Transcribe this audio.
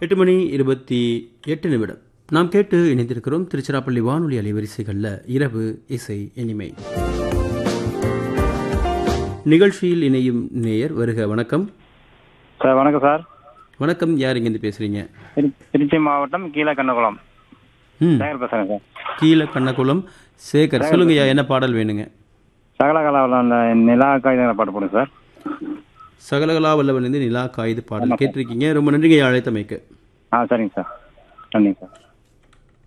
எட்டு மணி இருபத்தி எட்டு நிமிடம் நாம் கேட்டு இணைந்திருக்கிறோம் திருச்சிராப்பள்ளி வானொலி அலைவரிசைகளில் இரவு இசை இனிமை நிகழ்ச்சியில் இணையும் நேயர் வருக வணக்கம் சார் வணக்கம் சார் வணக்கம் யார் இங்கேருந்து பேசுறீங்க திரு- திருச்சி மாவட்டம் கீழக்கண்ணகுளம் ம் சேகர் பேசுறேன் சார் கீழே கண்ணகுளம் சேகர் சொல்லுங்கய்யா என்ன பாடல் வேணுங்க சகலகலாவில் அந்த நிலா காகிதங்களை பாட்டு போடுங்க சார் சகலகலா வல்லவன் நிலா காயுது பாடல் கேட்டிருக்கீங்க ரொம்ப நன்றிங்க ஐயா அழைத்தமைக்கு ஆ சரிங்க சார் நன்றிங்க சார்